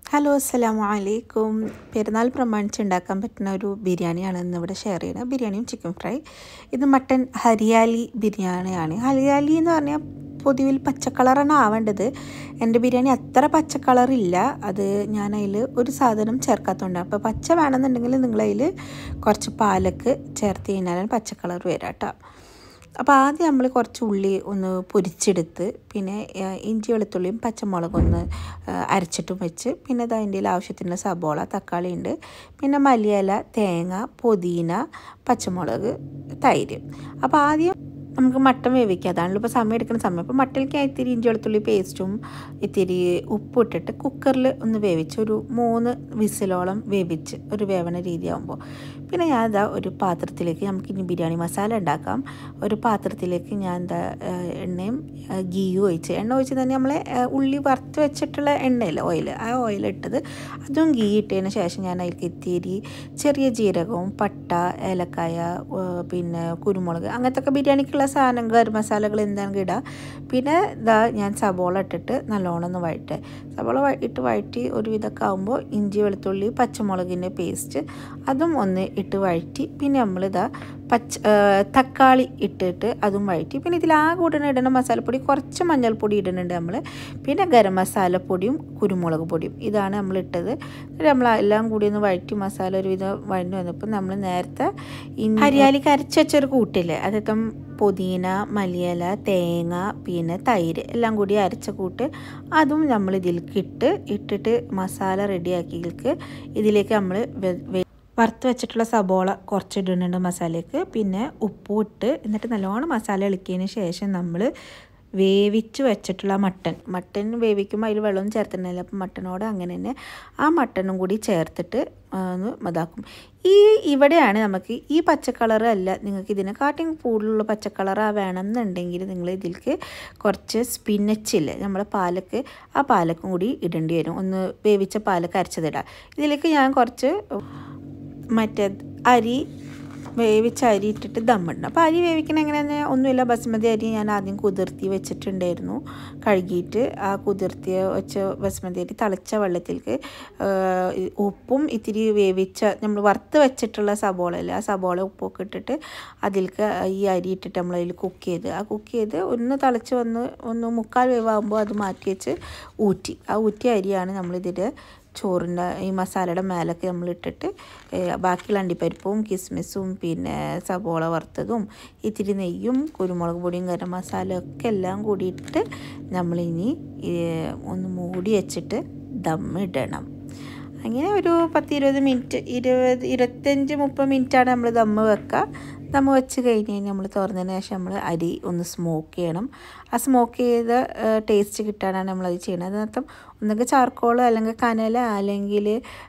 hello അസ്സലാമു അലൈക്കും പെരുന്നാൾ പ്രമാണിച്ച് ഉണ്ടാക്കാൻ പറ്റുന്ന ഒരു ബിരിയാണിയാണ് ഇന്ന് ഇവിടെ ഷെയർ ചെയ്യുന്നത് ബിരിയാണിയും ചിക്കൻ ഫ്രൈ ഇത് മട്ടൻ ഹരിയാലി ബിരിയാണിയാണ് ഹരിയാലി എന്ന് പറഞ്ഞാൽ പൊതുവിൽ പച്ച കളറാണ് ആവേണ്ടത് എൻ്റെ ബിരിയാണി അത്ര പച്ച കളറില്ല അത് ഞാൻ അതിൽ ഒരു സാധനം ചേർക്കാത്തതുകൊണ്ടാണ് അപ്പോൾ പച്ച വേണമെന്നുണ്ടെങ്കിൽ നിങ്ങളതിൽ കുറച്ച് പാലക്ക് ചേർത്ത് കഴിഞ്ഞാൽ പച്ച കളർ വരാം കേട്ടോ അപ്പോൾ ആദ്യം നമ്മൾ കുറച്ച് ഉള്ളി ഒന്ന് പൊരിച്ചെടുത്ത് പിന്നെ ആ, ഇഞ്ചി വെളുത്തുള്ളിയും പച്ചമുളകും ഒന്ന് ആ, അരച്ചിട്ടും വെച്ച് പിന്നെ അത് അതിൻ്റെ ആവശ്യത്തിന് സബോള തക്കാളി ഉണ്ട് പിന്നെ മല്ലിയില തേങ്ങ പുതിന പച്ചമുളക് തൈര് അപ്പോൾ ആദ്യം നമുക്ക് മട്ടൻ വേവിക്കുക അതാണല്ലോ ഇപ്പോൾ സമയം എടുക്കുന്ന സമയം അപ്പോൾ മട്ടനിലേക്ക് ഇത്തിരി ഇഞ്ചി വെളുത്തുള്ളി പേസ്റ്റും ഇത്തിരി ഉപ്പും ഇട്ടിട്ട് കുക്കറിൽ ഒന്ന് വേവിച്ച് ഒരു മൂന്ന് വിസിലോളം വേവിച്ച് ഒരു വേവണ രീതിയാകുമ്പോൾ പിന്നെ ഞാൻ ഇതാ ഒരു പാത്രത്തിലേക്ക് നമുക്ക് ഇനി ബിരിയാണി മസാല ഉണ്ടാക്കാം ഒരു പാത്രത്തിലേക്ക് ഞാൻ എന്താ എണ്ണയും ആ, ഗീയും ഒഴിച്ച് എണ്ണ ഒഴിച്ച് തന്നെ നമ്മളെ ആ, ഉള്ളി വറുത്ത് വെച്ചിട്ടുള്ള എണ്ണയില്ല ഓയിൽ ആ ഓയിൽ ഇട്ടത് അതും ഗീ ഇട്ടതിന് ശേഷം ഞാൻ അതിലേക്ക് ഇത്തിരി ചെറിയ ജീരകവും പട്ട ഏലക്കായ ആ, പിന്നെ കുരുമുളക് അങ്ങനത്തെ ഒക്കെ ബിരിയാണിക്കുള്ള സാധനം ഗരം മസാലകൾ എന്താണെങ്കിലും ഇടാം പിന്നെ ഇതാ ഞാൻ സബോള ഇട്ടിട്ട് നല്ലോണം ഒന്ന് വഴട്ടെ സബോള വഴ- ഇട്ട് വഴറ്റി ഒരു വിധമൊക്കെ ആകുമ്പോൾ ഇഞ്ചി വെളുത്തുള്ളി പച്ചമുളകിൻ്റെ പേസ്റ്റ് അതും ഒന്ന് ഇട്ട് വഴറ്റി പിന്നെ നമ്മളിതാ പച്ച ആ, തക്കാളി ഇട്ടിട്ട് അതും വഴറ്റി പിന്നെ ഇതിൽ ആ കൂടെ ഇടുന്ന മസാലപ്പൊടി കുറച്ച് മഞ്ഞൾപ്പൊടി ഇടുന്നുണ്ട് നമ്മൾ പിന്നെ ഗരം മസാലപ്പൊടിയും കുരുമുളക് പൊടിയും ഇതാണ് നമ്മൾ ഇട്ടത് എന്നിട്ട് നമ്മൾ എല്ലാം കൂടി ഒന്ന് വഴറ്റി മസാല ഒരു വിധം വഴഞ്ഞു വന്നപ്പോൾ നമ്മൾ നേരത്തെ ഈ ഹരിയാലിക്ക് അരച്ച് വെച്ചൊരു കൂട്ടില്ലേ അതൊക്കെ പുതിന മല്ലിയില തേങ്ങ പിന്നെ തൈര് എല്ലാം കൂടി അരച്ച കൂട്ട് അതും നമ്മൾ ഇതിലേക്ക് ഇട്ട് ഇട്ടിട്ട് മസാല റെഡിയാക്കിയിലേക്ക് ഇതിലേക്ക് നമ്മൾ വറുത്ത് വെച്ചിട്ടുള്ള സബോള കുറച്ച് ഇടുന്നുണ്ട് മസാലയ്ക്ക് പിന്നെ ഉപ്പും ഇട്ട് എന്നിട്ട് നല്ലോണം മസാല ഇളക്കിയതിന് ശേഷം നമ്മൾ വേവിച്ച് വെച്ചിട്ടുള്ള മട്ടൻ മട്ടൻ വേവിക്കുമ്പോൾ അതിൽ വെള്ളം ചേർത്തിട്ടുണ്ടല്ലോ അപ്പം മട്ടനോട് അങ്ങനെ തന്നെ ആ മട്ടനും കൂടി ചേർത്തിട്ട് ആ, ഒന്ന് ഇതാക്കും ഈ ഇവിടെയാണ് നമുക്ക് ഈ പച്ച കളർ അല്ല നിങ്ങൾക്ക് ഇതിനെക്കാട്ടിയും കൂടുതലുള്ള പച്ച കളർ വേണം എന്നുണ്ടെങ്കിൽ നിങ്ങൾ ഇതിലേക്ക് കുറച്ച് സ്പിനച്ചില്ലേ നമ്മുടെ പാലക്ക് ആ പാലക്കും കൂടി ഇടേണ്ടി വരും ഒന്ന് വേവിച്ച പാലക്ക് അരച്ചതിടാം ഇതിലേക്ക് ഞാൻ കുറച്ച് മറ്റേ അരി വേവിച്ച അരി ഇട്ടിട്ട് ദമ്മിടണം അപ്പോൾ അരി വേവിക്കണ എങ്ങനെയാണെന്ന് ഒന്നുമില്ല ബസ്മതി അരി ഞാൻ ആദ്യം കുതിർത്തി വെച്ചിട്ടുണ്ടായിരുന്നു കഴുകിയിട്ട് ആ കുതിർത്തിയ വെച്ച ബസ്മതി അരി തിളച്ച വെള്ളത്തിലേക്ക് ആ, ഈ ഉപ്പും ഇത്തിരി വേവിച്ച നമ്മൾ വറുത്ത് വെച്ചിട്ടുള്ള സബോള അല്ലേ ആ സബോള ഉപ്പൊക്കെ ഇട്ടിട്ട് അതിലേക്ക് ഈ അരി ഇട്ടിട്ട് നമ്മൾ അതിൽ കുക്ക് ചെയ്ത് ആ കുക്ക് ചെയ്ത് ഒന്ന് തിളച്ച് വന്ന് ഒന്ന് മുക്കാൽ വേവാകുമ്പോൾ അത് മാറ്റി വെച്ച് ഊറ്റി ആ ഊറ്റിയ അരിയാണ് നമ്മളിതിൽ ചോറിൻ്റെ ഈ മസാലയുടെ മേലൊക്കെ നമ്മൾ ഇട്ടിട്ട് ഏഹ്, ബാക്കിയുള്ള അണ്ടിപ്പരിപ്പും കിസ്മിസും പിന്നെ സബോള വറുത്തതും ഇത്തിരി നെയ്യും കുരുമുളക് പൊടിയും ഗരം മസാല ഒക്കെ എല്ലാം കൂടി ഇട്ട് നമ്മളിനി ഏഹ്, ഒന്ന് മൂടി വെച്ചിട്ട് ദമ്മിടണം അങ്ങനെ ഒരു പത്ത് ഇരുപത് മിനിറ്റ് ഇരുപത് ഇരുപത്തഞ്ച് മുപ്പത് മിനിറ്റാണ് നമ്മൾ ദമ്മ് വെക്കുക ദമ്മ് വെച്ച് കഴിഞ്ഞ് കഴിഞ്ഞാൽ നമ്മൾ തുറന്നതിന് ശേഷം നമ്മൾ അരി ഒന്ന് സ്മോക്ക് ചെയ്യണം ആ സ്മോക്ക് ചെയ്ത ടേസ്റ്റ് കിട്ടാനാണ് നമ്മളത് ചെയ്യുന്നത് അതിനകത്തും ഒന്നുകിൽ ചാർക്കോൾ അല്ലെങ്കിൽ കനല അല്ലെങ്കിൽ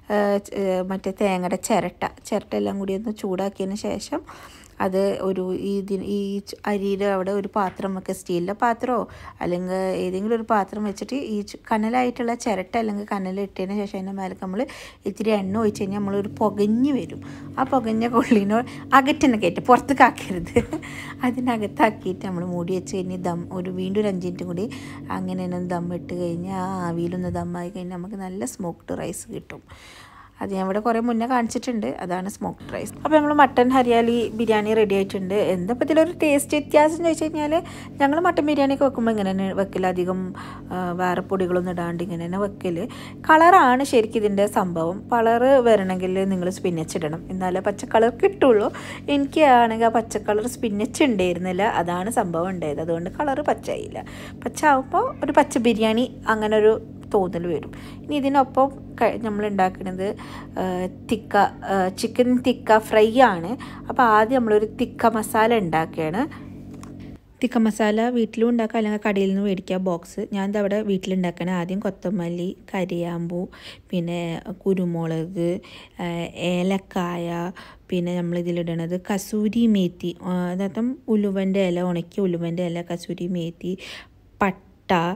മറ്റേ തേങ്ങയുടെ ചിരട്ട ചിരട്ട എല്ലാം കൂടി ഒന്ന് ചൂടാക്കിയതിന് ശേഷം അത് ഒരു ഈ ഇതിന് ഈ ച- അരിയുടെ അവിടെ ഒരു പാത്രം വെക്കുക സ്റ്റീലിൻ്റെ പാത്രമോ അല്ലെങ്കിൽ ഏതെങ്കിലും ഒരു പാത്രം വെച്ചിട്ട് ഈ ചു- കനലായിട്ടുള്ള ചിരട്ട അല്ലെങ്കിൽ കനൽ ഇട്ടതിന് ശേഷം അതിൻ്റെ മേലെ നമ്മൾ ഇത്തിരി എണ്ണ ഒഴിച്ച് കഴിഞ്ഞാൽ നമ്മളൊരു പുകഞ്ഞ് വരും ആ പുകഞ്ഞ കൊള്ളിനോ അകറ്റന്നെ കയറ്റി പുറത്തേക്ക് ആക്കരുത് അതിനകത്താക്കിയിട്ട് നമ്മൾ മൂടി വെച്ച് കഴിഞ്ഞ് ദം ഒരു വീണ്ടും ഒരു അഞ്ച് മിനിറ്റ് കൂടി അങ്ങനെ തന്നെ ദം ഇട്ട് കഴിഞ്ഞാൽ ആ ആവിയിലൊന്ന് ദമ്മായി കഴിഞ്ഞാൽ നമുക്ക് നല്ല സ്മോക്ക്ഡ് റൈസ് കിട്ടും അത് ഞാൻ ഇവിടെ കുറേ മുന്നേ കാണിച്ചിട്ടുണ്ട് അതാണ് സ്മോക്ക് റൈസ് അപ്പോൾ നമ്മൾ മട്ടൻ ഹരിയാലി ബിരിയാണി റെഡി ആയിട്ടുണ്ട് എന്താ ഇപ്പോൾ ഇതിലൊരു ടേസ്റ്റ് വ്യത്യാസം എന്ന് വെച്ച് കഴിഞ്ഞാൽ ഞങ്ങൾ മട്ടൻ ബിരിയാണിയൊക്കെ വെക്കുമ്പോൾ ഇങ്ങനെ തന്നെ വെക്കൽ അധികം ആ, വേറെ പൊടികളൊന്നും ഇടാണ്ട് ഇങ്ങനെ തന്നെ വെക്കൽ കളറാണ് ശരിക്കും ഇതിൻ്റെ സംഭവം കളറ് വരണമെങ്കിൽ നിങ്ങൾ സ്പിന്നച്ച് ഇടണം എന്നാലേ പച്ച കളർ കിട്ടുള്ളൂ എനിക്ക് ആണെങ്കിൽ ആ പച്ച കളർ സ്പിന്നച്ച് ഉണ്ടായിരുന്നില്ല അതാണ് സംഭവം ഉണ്ടായത് അതുകൊണ്ട് കളറ് പച്ചയായില്ല പച്ച ആകുമ്പോൾ ഒരു പച്ച ബിരിയാണി അങ്ങനെ ഒരു തോന്നൽ വരും ഇനി ഇതിനൊപ്പം നമ്മൾ ഉണ്ടാക്കുന്നത് തിക്ക ചിക്കൻ തിക്ക ഫ്രൈ ആണ് അപ്പോൾ ആദ്യം നമ്മളൊരു തിക്ക മസാല ഉണ്ടാക്കുകയാണ് തിക്ക മസാല വീട്ടിലും ഉണ്ടാക്കുക അല്ലെങ്കിൽ കടയിൽ നിന്ന് മേടിക്കുക ബോക്സ് ഞാൻ ദാ അവിടെ വീട്ടിലുണ്ടാക്കണേ ആദ്യം കൊത്തമല്ലി കരിയാമ്പൂ പിന്നെ കുരുമുളക് ആ, ഏലക്കായ പിന്നെ നമ്മൾ ഇതിലിടണത് കസൂരി മേത്തി അതായത് ഉലുവൻ്റെ ഇല ഉണക്കിയ ഉലുവൻ്റെ ഇല കസൂരി മേത്തി പട്ട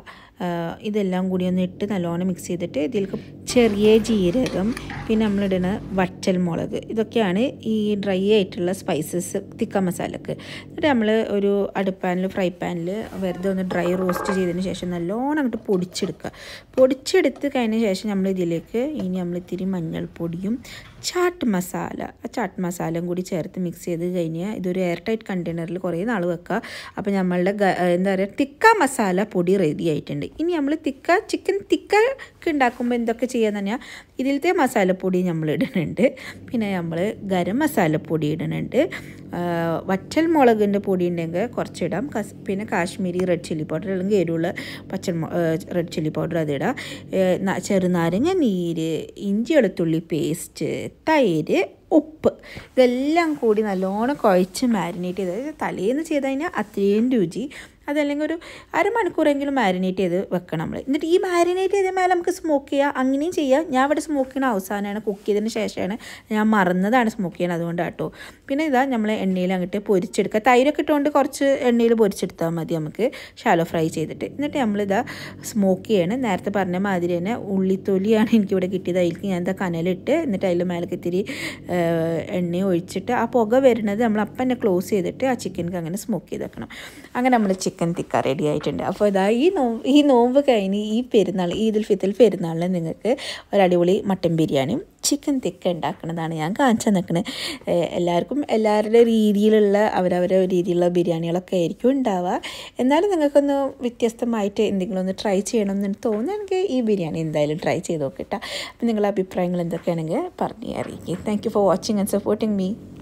ഇതെല്ലാം കൂടി ഒന്ന് ഇട്ട് നല്ലോണം മിക്സ് ചെയ്തിട്ട് ഇതിലേക്ക് ചെറിയ ജീരകം പിന്നെ നമ്മളിടുന്ന വറ്റൽ മുളക് ഇതൊക്കെയാണ് ഈ ഡ്രൈ ആയിട്ടുള്ള സ്പൈസസ് തിക്ക മസാലക്ക് എന്നിട്ട് നമ്മൾ ഒരു അടുപ്പാനിൽ ഫ്രൈ പാനിൽ വെറുതെ ഒന്ന് ഡ്രൈ റോസ്റ്റ് ചെയ്തതിന് ശേഷം നല്ലോണം അങ്ങോട്ട് പൊടിച്ചെടുക്കുക പൊടിച്ചെടുത്ത് കഴിഞ്ഞ ശേഷം നമ്മൾ ഇതിലേക്ക് ഇനി നമ്മൾ ഇത്തിരി മഞ്ഞൾപ്പൊടിയും ചാട്ട് മസാല ആ ചാട്ട് മസാലയും കൂടി ചേർത്ത് മിക്സ് ചെയ്ത് കഴിഞ്ഞാൽ ഇതൊരു എയർ ടൈറ്റ് കണ്ടെയ്നറിൽ കുറേ നാൾ വെക്കുക അപ്പോൾ നമ്മളുടെ എന്താ പറയുക തിക്ക മസാല പൊടി റെഡി ആയിട്ടുണ്ട് ഇനി നമ്മൾ തിക്ക ചിക്കൻ തിക്ക ഉണ്ടാക്കുമ്പോൾ എന്തൊക്കെ ചെയ്യാന്ന് പറഞ്ഞാൽ ഇതിലത്തെ മസാലപ്പൊടി നമ്മൾ ഇടുന്നുണ്ട് പിന്നെ നമ്മൾ ഗരം മസാലപ്പൊടി ഇടുന്നുണ്ട് വറ്റൽ മുളകിൻ്റെ പൊടി ഉണ്ടെങ്കിൽ കുറച്ചിടാം കസ് പിന്നെ കാശ്മീരി റെഡ് ചില്ലി പൗഡർ അല്ലെങ്കിൽ എരിവുള്ള പച്ചൽ റെഡ് ചില്ലി പൗഡർ അതിടാം ചെറുനാരങ്ങ നീര് ഇഞ്ചി വെളുത്തുള്ളി പേസ്റ്റ് തൈര് ഉപ്പ് ഇതെല്ലാം കൂടി നല്ലോണം കുഴച്ച് മാരിനേറ്റ് ചെയ്ത് തലേന്ന് ചെയ്ത് കഴിഞ്ഞാൽ അത്രയും രുചി അതല്ലെങ്കിൽ ഒരു അരമണിക്കൂറെങ്കിലും മാരിനേറ്റ് ചെയ്ത് വെക്കണം നമ്മൾ എന്നിട്ട് ഈ മാരിനേറ്റ് ചെയ്ത മേലെ നമുക്ക് സ്മോക്ക് ചെയ്യാം അങ്ങനെയും ചെയ്യാം ഞാൻ ഇവിടെ സ്മോക്ക് ചെയ്യണ അവസാനമാണ് കുക്ക് ചെയ്തതിന് ശേഷമാണ് ഞാൻ മറന്നതാണ് സ്മോക്ക് ചെയ്യണത് അതുകൊണ്ട് കേട്ടോ പിന്നെ ഇതാ നമ്മൾ എണ്ണയിൽ അങ്ങോട്ട് പൊരിച്ചെടുക്കുക തൈരൊക്കെ ഇട്ടുകൊണ്ട് കുറച്ച് എണ്ണയിൽ പൊരിച്ചെടുത്താൽ മതി നമുക്ക് ഷാലോ ഫ്രൈ ചെയ്തിട്ട് എന്നിട്ട് നമ്മളിതാ സ്മോക്ക് ചെയ്യണം നേരത്തെ പറഞ്ഞ മാതിരി തന്നെ ഉള്ളിത്തൊലിയാണ് എനിക്കിവിടെ കിട്ടിയത് അതിലേക്ക് ഞാൻ എന്താ കനലിട്ട് എന്നിട്ട് അതിൽ മേലേക്ക് ഇത്തിരി എണ്ണ ഒഴിച്ചിട്ട് ആ പുക വരുന്നത് നമ്മൾ അപ്പം തന്നെ ക്ലോസ് ചെയ്തിട്ട് ആ ചിക്കൻക്ക് അങ്ങനെ സ്മോക്ക് ചെയ്ത് വെക്കണം അങ്ങനെ നമ്മൾ ചിക്കൻ തിക്ക റെഡി ആയിട്ടുണ്ട് അപ്പോൾ ഇതാ ഈ നോമ്പ് ഈ നോമ്പ് കഴിഞ്ഞ് ഈ പെരുന്നാൾ ഈദുൽ ഫിത്തൽ പെരുന്നാളിന് നിങ്ങൾക്ക് ഒരടിപൊളി മട്ടൻ ബിരിയാണിയും ചിക്കൻ തിക്ക ഉണ്ടാക്കുന്നതാണ് ഞാൻ കാണിച്ചു നിൽക്കുന്നത് എല്ലാവർക്കും എല്ലാവരുടെ രീതിയിലുള്ള അവരവരുടെ രീതിയിലുള്ള ബിരിയാണികളൊക്കെ ആയിരിക്കും ഉണ്ടാവുക എന്നാലും നിങ്ങൾക്കൊന്ന് വ്യത്യസ്തമായിട്ട് എന്തെങ്കിലും ഒന്ന് ട്രൈ ചെയ്യണമെന്ന് തോന്നുകയാണെങ്കിൽ ഈ ബിരിയാണി എന്തായാലും ട്രൈ ചെയ്ത് നോക്കിട്ടാ അപ്പം നിങ്ങളുടെ അഭിപ്രായങ്ങൾ എന്തൊക്കെയാണെങ്കിൽ പറഞ്ഞ് അറിയിക്കും thank you for watching and supporting me